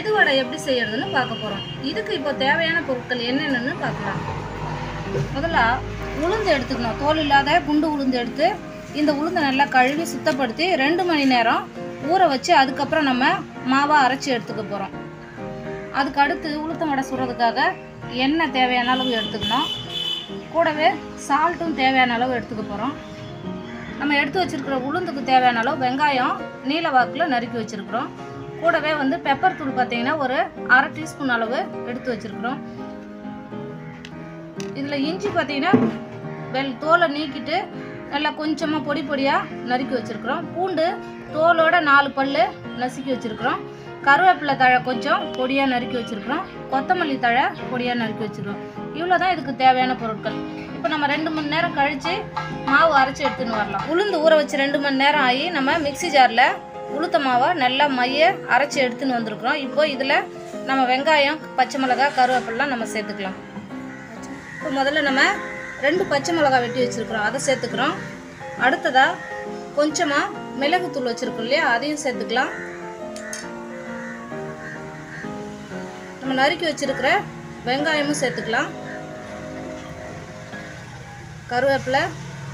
மெதுவடை எப்படி செய்யறதுன்னு பார்க்க போகிறோம் இதுக்கு இப்போ தேவையான பொருட்கள் என்னென்னு பார்க்கலாம் முதல்ல உளுந்து எடுத்துக்கணும் தோல் இல்லாத குண்டு உளுந்து எடுத்து இந்த உளுந்தை நல்லா கழுவி சுத்தப்படுத்தி ரெண்டு மணி நேரம் ஊற வச்சு அதுக்கப்புறம் நம்ம மாவா அரைச்சி எடுத்துக்க போகிறோம் அதுக்கு அடுத்து உளுத்தம் வடை சுடுறதுக்காக எண்ணெய் தேவையான அளவு எடுத்துக்கணும் கூடவே சால்ட்டும் தேவையான அளவு எடுத்துக்க போகிறோம் நம்ம எடுத்து வச்சிருக்கிற உளுந்துக்கு தேவையான அளவு வெங்காயம் நீல வாக்கில் நறுக்கி வச்சிருக்கிறோம் கூடவே வந்து பெப்பர் தூள் பார்த்தீங்கன்னா ஒரு அரை டீஸ்பூன் அளவு எடுத்து வச்சிருக்கிறோம் இதில் இஞ்சி பார்த்தீங்கன்னா வெள் தோலை நீக்கிட்டு நல்லா கொஞ்சமாக பொடி பொடியாக நறுக்கி வச்சிருக்கிறோம் பூண்டு தோலோட நாலு பல் நசுக்கி வச்சிருக்கிறோம் கருவேப்பிலை தழை கொஞ்சம் பொடியாக நறுக்கி வச்சிருக்கிறோம் கொத்தமல்லி தழை பொடியாக நறுக்கி வச்சிருக்கிறோம் இவ்வளோ தான் இதுக்கு தேவையான பொருட்கள் இப்போ நம்ம ரெண்டு மணி நேரம் கழித்து மாவு அரைச்சி எடுத்துன்னு வரலாம் உளுந்து ஊற வச்சு ரெண்டு மணி நேரம் ஆகி நம்ம மிக்ஸி ஜாரில் உளுத்த மாவை நல்லா மைய அரைச்சி எடுத்துன்னு வந்திருக்கிறோம் இப்போ இதில் நம்ம வெங்காயம் பச்சை மிளகாய் கருவேப்பிலாம் நம்ம சேர்த்துக்கலாம் இப்போ முதல்ல நம்ம ரெண்டு பச்சை மிளகாய் வெட்டி வச்சுருக்குறோம் அதை சேர்த்துக்கிறோம் அடுத்ததாக கொஞ்சமாக மிளகுத்தூள் வச்சுருக்கோம் இல்லையா அதையும் சேர்த்துக்கலாம் நம்ம நறுக்கி வச்சிருக்கிற வெங்காயமும் சேர்த்துக்கலாம் கருவேப்பிலை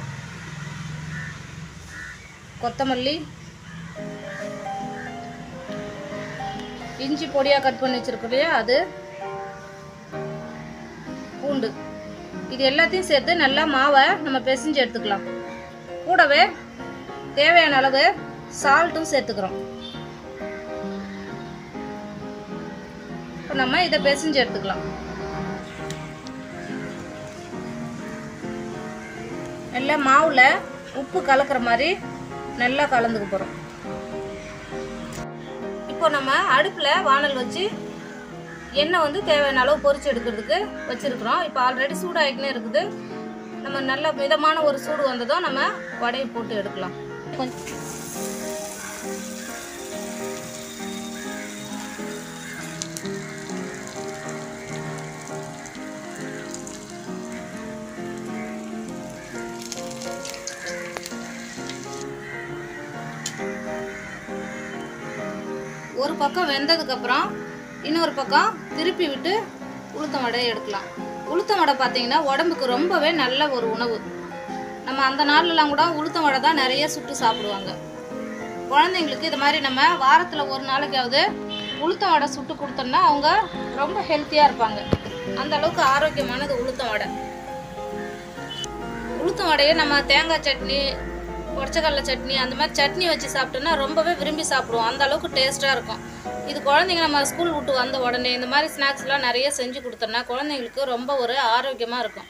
கொத்தமல்லி இஞ்சி பொடியாக கட் பண்ணி வச்சிருக்கோம் இல்லையா அது பூண்டு இது எல்லாத்தையும் சேர்த்து நல்லா மாவை நம்ம பிசைஞ்சு எடுத்துக்கலாம் கூடவே தேவையான அளவு சால்ட்டும் சேர்த்துக்கிறோம் இப்போ நம்ம இதை பிசைஞ்சு எடுத்துக்கலாம் நல்லா மாவில் உப்பு கலக்கிற மாதிரி நல்லா கலந்துக்க போகிறோம் இப்போ நம்ம அடுப்பில் வானல் வச்சு எண்ணெய் வந்து தேவையான அளவு பொரிச்சு எடுக்கிறதுக்கு வச்சுருக்குறோம் இப்போ ஆல்ரெடி சூடாகிக்கினே இருக்குது நம்ம நல்ல மிதமான ஒரு சூடு வந்ததும் நம்ம வடையை போட்டு எடுக்கலாம் கொஞ்சம் ஒரு பக்கம் வெந்ததுக்கப்புறம் இன்னொரு பக்கம் திருப்பி விட்டு உளுத்தம் வடையை எடுக்கலாம் உளுத்தம் வடை பார்த்தீங்கன்னா உடம்புக்கு ரொம்பவே நல்ல ஒரு உணவு நம்ம அந்த நாள்லலாம் கூட உளுத்தம் வடை தான் நிறைய சுட்டு சாப்பிடுவாங்க குழந்தைங்களுக்கு இது மாதிரி நம்ம வாரத்தில் ஒரு நாளைக்காவது உளுத்தம் வடை சுட்டு கொடுத்தோம்னா அவங்க ரொம்ப ஹெல்த்தியாக இருப்பாங்க அந்த அளவுக்கு ஆரோக்கியமானது உளுத்தம் வடை உளுத்தம் வடையை நம்ம தேங்காய் சட்னி உடச்சக்கடலை சட்னி அந்த மாதிரி சட்னி வச்சு சாப்பிட்டோன்னா ரொம்பவே விரும்பி சாப்பிடுவோம் அந்த அளவுக்கு டேஸ்ட்டாக இருக்கும் இது குழந்தைங்க நம்ம ஸ்கூல் விட்டு வந்த உடனே இந்த மாதிரி ஸ்நாக்ஸ்லாம் நிறைய செஞ்சு கொடுத்தோம்னா குழந்தைங்களுக்கு ரொம்ப ஒரு ஆரோக்கியமாக இருக்கும்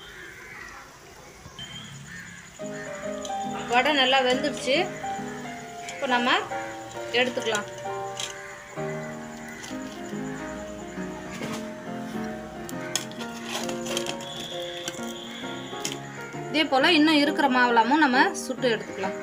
வடை நல்லா வெந்துடுச்சு இப்போ நம்ம எடுத்துக்கலாம் இதே போல் இன்னும் இருக்கிற மாவளமும் நம்ம சுட்டு எடுத்துக்கலாம்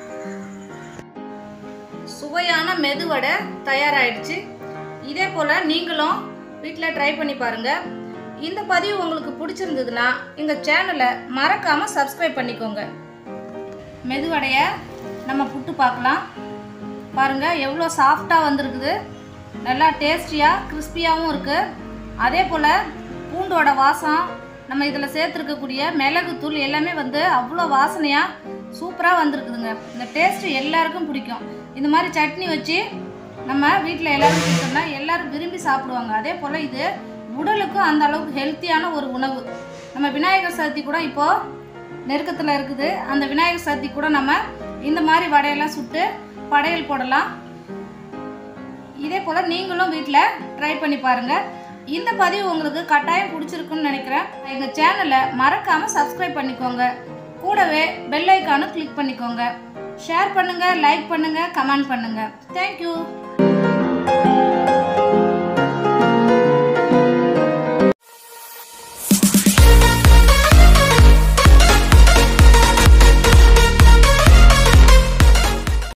சுவையான மெதுவடை தயாராகிடுச்சு இதே போல் நீங்களும் வீட்டில் ட்ரை பண்ணி பாருங்கள் இந்த பதிவு உங்களுக்கு பிடிச்சிருந்ததுன்னா எங்கள் சேனலை மறக்காமல் சப்ஸ்கிரைப் பண்ணிக்கோங்க மெதுவடையை நம்ம புட்டு பார்க்கலாம் பாருங்கள் எவ்வளோ சாஃப்டாக வந்திருக்குது நல்லா டேஸ்டியாக கிறிஸ்பியாகவும் இருக்குது அதே போல் பூண்டோட வாசம் நம்ம இதில் சேர்த்துருக்கக்கூடிய மிளகுத்தூள் எல்லாமே வந்து அவ்வளோ வாசனையாக சூப்பராக வந்திருக்குதுங்க இந்த டேஸ்ட்டு எல்லாருக்கும் பிடிக்கும் இந்த மாதிரி சட்னி வச்சு நம்ம வீட்டில் எல்லாரும் கொடுத்தோம்னா எல்லாரும் விரும்பி சாப்பிடுவாங்க அதே போல் இது உடலுக்கும் அந்த அளவுக்கு ஹெல்த்தியான ஒரு உணவு நம்ம விநாயகர் சதுர்த்தி கூட இப்போது நெருக்கத்தில் இருக்குது அந்த விநாயகர் சதுர்த்தி கூட நம்ம இந்த மாதிரி வடையெல்லாம் சுட்டு படையல் போடலாம் இதே போல் நீங்களும் வீட்டில் ட்ரை பண்ணி பாருங்கள் இந்த பதிவு உங்களுக்கு கட்டாயம் பிடிச்சிருக்குன்னு நினைக்கிறேன் எங்கள் சேனலை மறக்காமல் சப்ஸ்கிரைப் பண்ணிக்கோங்க கூடவே பெல் ஐக்கானும் கிளிக் பண்ணிக்கோங்க ஷேர் பண்ணுங்கள் லைக் பண்ணுங்கள் கமெண்ட் பண்ணுங்கள் தேங்க்யூ